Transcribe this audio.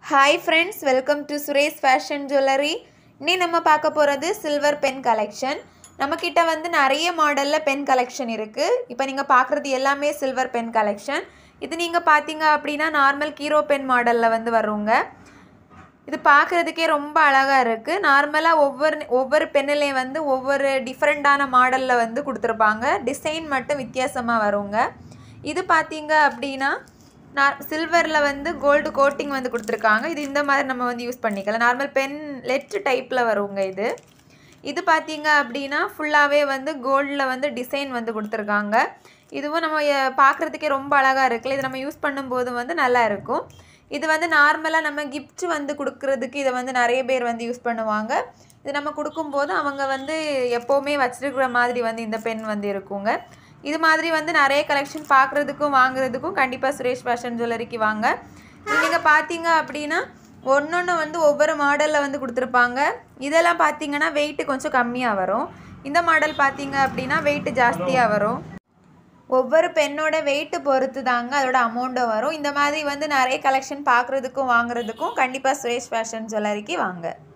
hi friends welcome to Suresh fashion jewellery இன்னி நம்ம பார்க்க போகிறது சில்வர் பென் கலெக்ஷன் நம்மக்கிட்ட வந்து நிறைய மாடலில் பென் கலெக்ஷன் இருக்குது இப்போ நீங்கள் பார்க்குறது எல்லாமே சில்வர் பென் கலெக்ஷன் இது நீங்கள் பார்த்தீங்க அப்படின்னா நார்மல் கீரோ பென் மாடலில் வந்து வருங்க இது பார்க்குறதுக்கே ரொம்ப அழகாக இருக்குது நார்மலாக ஒவ்வொரு ஒவ்வொரு பென்னிலையும் வந்து ஒவ்வொரு டிஃப்ரெண்ட்டான மாடலில் வந்து கொடுத்துருப்பாங்க டிசைன் மட்டும் வித்தியாசமாக வருங்க இது பார்த்தீங்க அப்படின்னா நான் சில்வரில் வந்து கோல்டு கோட்டிங் வந்து கொடுத்துருக்காங்க இது இந்த மாதிரி நம்ம வந்து யூஸ் பண்ணிக்கலாம் நார்மல் பென் லெட் டைப்பில் வருங்க இது இது பார்த்தீங்க அப்படின்னா ஃபுல்லாகவே வந்து கோல்டில் வந்து டிசைன் வந்து கொடுத்துருக்காங்க இதுவும் நம்ம அஹ், பார்க்குறதுக்கே ரொம்ப அழகாக இருக்குல்ல இது நம்ம யூஸ் பண்ணும்போது வந்து நல்லா இருக்கும் இது வந்து நார்மலாக நம்ம gift வந்து கொடுக்குறதுக்கு இதை வந்து நிறைய பேர் வந்து யூஸ் பண்ணுவாங்க இது நம்ம கொடுக்கும்போது அவங்க வந்து எப்போவுமே வச்சிருக்கிற மாதிரி வந்து இந்த பென் வந்து இருக்குங்க இது மாதிரி வந்து நிறைய கலெக்ஷன் பார்க்குறதுக்கும் வாங்குறதுக்கும் கண்டிப்பாக சுரேஷ் ஃபேஷன் ஜுவல்லரிக்கு வாங்க நீங்கள் பார்த்தீங்க அப்படின்னா ஒன்றொன்று வந்து ஒவ்வொரு மாடலில் வந்து கொடுத்துருப்பாங்க இதெல்லாம் பார்த்தீங்கன்னா வெயிட் கொஞ்சம் கம்மியாக வரும் இந்த மாடல் பார்த்தீங்க அப்படின்னா வெயிட் ஜாஸ்தியாக வரும் ஒவ்வொரு பெண்ணோட வெயிட்டு பொறுத்து தாங்க அதோட அமௌண்ட்டும் வரும் இந்த மாதிரி வந்து நிறைய கலெக்ஷன் பார்க்குறதுக்கும் வாங்குறதுக்கும் கண்டிப்பாக சுரேஷ் ஃபேஷன் ஜுவல்லரிக்கு வாங்க